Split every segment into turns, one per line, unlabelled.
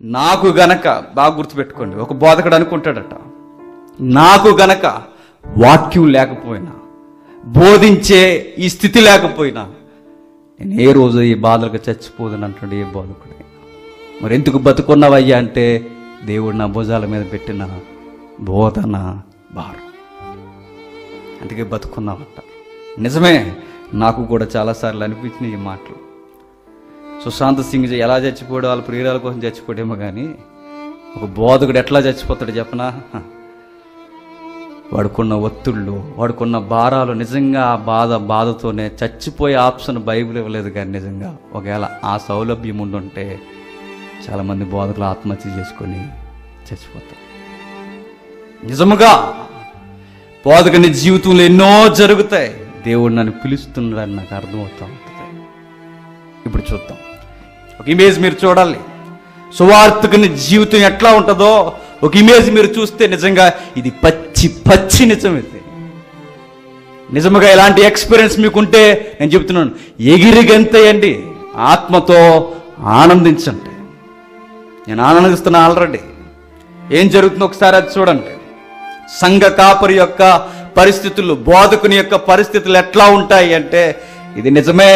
నాకు గనక బాగా గుర్తుపెట్టుకోండి ఒక బోధకుడు అనుకుంటాడట నాకు గనక వాక్యం లేకపోయినా బోధించే ఈ స్థితి లేకపోయినా నేను ఏ రోజు ఈ బాధలకు చచ్చిపోదని అంటాడు ఏ బోధకుడు మరి ఎందుకు బతుకున్నావయ్యా అంటే దేవుడు నా భుజాల మీద పెట్టిన బోధన భారం అందుకే బతుకున్నామంట నిజమే నాకు కూడా చాలాసార్లు అనిపించినాయి ఈ మాటలు సుశాంత్ సింగ్ ఎలా చచ్చిపోయాడు వాళ్ళ ప్రియురాల కోసం చచ్చిపోయాడేమో కానీ ఒక బోధకుడు ఎట్లా చచ్చిపోతాడు చెప్పనా హ. వాడుకున్న ఒత్తిళ్ళు వాడుకున్న భారాలు నిజంగా ఆ బాధ బాధతోనే చచ్చిపోయే ఆప్షన్ బైబిల్ ఇవ్వలేదు కానీ నిజంగా ఒకవేళ ఆ సౌలభ్యం ఉండుంటే చాలామంది బోధకులు ఆత్మహత్య చేసుకొని చచ్చిపోతారు నిజముగా బోధకుని జీవితంలో ఎన్నో జరుగుతాయి దేవుడు నన్ను పిలుస్తున్నాడని నాకు అర్థమవుతా ఉంటుంది ఇప్పుడు చూద్దాం ఒక ఇమేజ్ మీరు చూడాలి సువార్తకుని జీవితం ఎట్లా ఉంటుందో ఒక ఇమేజ్ మీరు చూస్తే నిజంగా ఇది పచ్చి పచ్చి నిజం ఇది నిజముగా ఇలాంటి ఎక్స్పీరియన్స్ మీకుంటే నేను చెప్తున్నాను ఎగిరి గంతేయండి ఆత్మతో ఆనందించండి నేను ఆనందిస్తున్నా ఆల్రెడీ ఏం జరుగుతుందో ఒకసారి అది చూడండి సంఘ కాపరి యొక్క పరిస్థితులు బోధకుని యొక్క పరిస్థితులు ఎట్లా ఉంటాయి అంటే ఇది నిజమే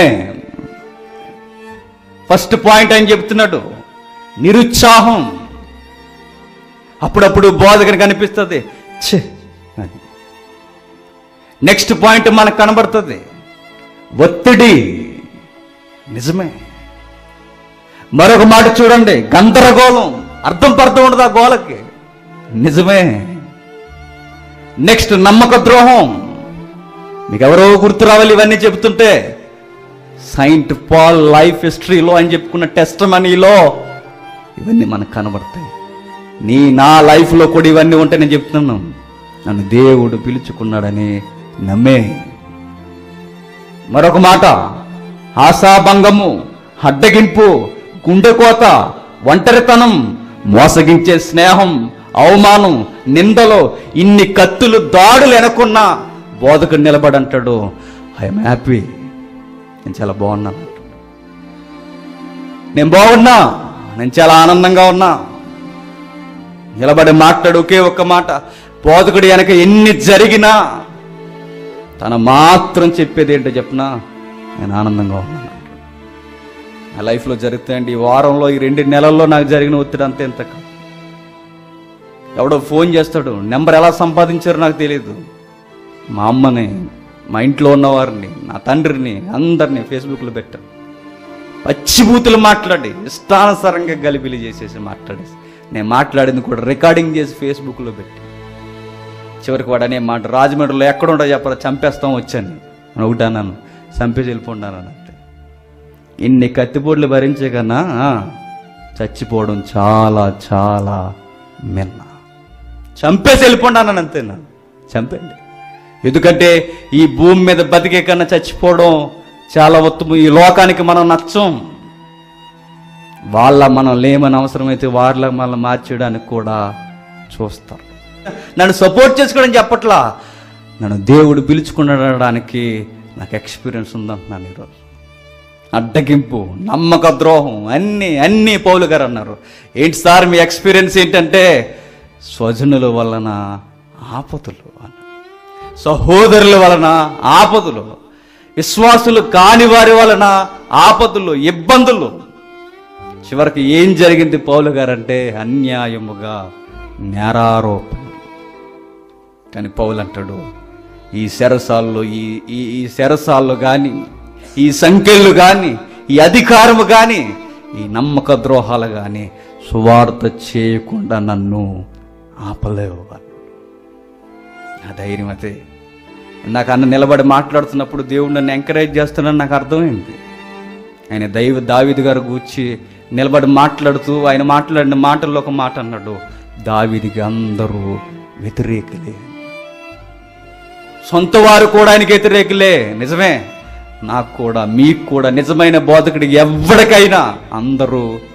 ఫస్ట్ పాయింట్ అని చెప్తున్నాడు నిరుత్సాహం అప్పుడప్పుడు బోధకుని కనిపిస్తుంది ఛే అని నెక్స్ట్ పాయింట్ మనకు కనబడుతుంది ఒత్తిడి నిజమే మరొక మాట చూడండి గందరగోళం అర్థం పర్థం ఉండదు ఆ గోలకి నిజమే నెక్స్ట్ నమ్మక ద్రోహం మీకు ఎవరో గుర్తు రావాలి ఇవన్నీ చెబుతుంటే సైంట్ పాల్ లైఫ్ హిస్టరీలో అని చెప్పుకున్న టెస్ట్ మనీలో ఇవన్నీ మనకు కనబడతాయి నీ నా లైఫ్లో కూడా ఇవన్నీ ఉంటే నేను చెప్తున్నాను నన్ను దేవుడు పిలుచుకున్నాడని నమ్మే మరొక మాట ఆశాభంగము అడ్డగింపు గుండెకోత ఒంటరితనం మోసగించే స్నేహం అవమానం నిందలు ఇన్ని కత్తులు దాడులు వెనకున్నా బోధకుడు నిలబడంటాడు ఐఎమ్ హ్యాపీ నేను చాలా బాగున్నాను అంటాడు. నేను బాగున్నా నేను చాలా ఆనందంగా ఉన్నా నిలబడి మాట్లాడు ఒకే ఒక్క మాట బోధకుడు వెనక ఎన్ని జరిగినా తన మాత్రం చెప్పేది ఏంటో చెప్పనా నేను ఆనందంగా ఉన్నాను నా లైఫ్లో జరుగుతాయండి ఈ వారంలో ఈ రెండు నెలల్లో నాకు జరిగిన ఒత్తిడి అంతే ఎంత కాదు. ఎవడో ఫోన్ చేస్తాడు నెంబర్ ఎలా సంపాదించారో నాకు తెలియదు మా అమ్మని మా ఇంట్లో ఉన్నవారిని నా తండ్రిని అందరినీ ఫేస్బుక్లో పెట్టాను పచ్చిబూతులు మాట్లాడి ఇష్టానుసారంగా గలిబిలి చేసేసి మాట్లాడేసి నేను మాట్లాడింది కూడా రికార్డింగ్ చేసి ఫేస్బుక్లో పెట్టి చివరికి వాడు అనే మాట రాజమండ్రిలో ఎక్కడ ఉండో చెప్పరా చంపేస్తాం వచ్చాను నేను ఒకటి అన్నాను చంపేసి వెళ్ళిపోండాను అంటే ఇన్ని కత్తిపోట్లు భరించే కన్నా ఆ, చచ్చిపోవడం చాలా చాలా మిన్న చంపేసి వెళ్ళిపోండాను అంతే నన్ను చంపండి ఎందుకంటే ఈ భూమి మీద బతికే కన్నా చచ్చిపోవడం చాలా ఉత్తమం ఈ లోకానికి మనం నచ్చం వాళ్ళ మనం లేమని అవసరమైతే వాళ్ళ మనల్ని మార్చేయడానికి కూడా చూస్తారు నన్ను సపోర్ట్ చేసుకోవడం చెప్పట్లా నన్ను దేవుడు పిలుచుకునడానికి నాకు ఎక్స్పీరియన్స్ ఉందంటున్నాను ఈరోజు అడ్డగింపు నమ్మక ద్రోహం అన్నీ అన్నీ పౌలు గారు అన్నారు ఏంటి సార్ మీ ఎక్స్పీరియన్స్ ఏంటంటే స్వజనుల వలన ఆపతులు అన్నారు సహోదరుల వలన ఆపదలు విశ్వాసులు కాని వారి వలన ఆపదలు ఇబ్బందులు చివరికి ఏం జరిగింది పౌలు గారంటే అన్యాయముగా నేరారోపణ కానీ పౌలు అంటాడు ఈ శరసాల్లో ఈ ఈ ఈ శరసాల్లో కానీ ఈ సంఖ్యలు కానీ ఈ అధికారము కానీ ఈ నమ్మక ద్రోహాలు కానీ సువార్త చేయకుండా నన్ను ఆపలేవు ఆ ధైర్యం అదే నాకు అన్న నిలబడి మాట్లాడుతున్నప్పుడు దేవుడు నన్ను ఎంకరేజ్ చేస్తున్నాను నాకు అర్థమైంది ఆయన దైవ దావిది గారు గూర్చి నిలబడి మాట్లాడుతూ ఆయన మాట్లాడిన మాటల్లో ఒక మాట అన్నాడు దావిదికి అందరూ వ్యతిరేకులే సొంత వారు కూడా ఆయనకి వ్యతిరేకులే నిజమే నాకు కూడా మీకు కూడా నిజమైన బోధకుడికి ఎవరికైనా అందరూ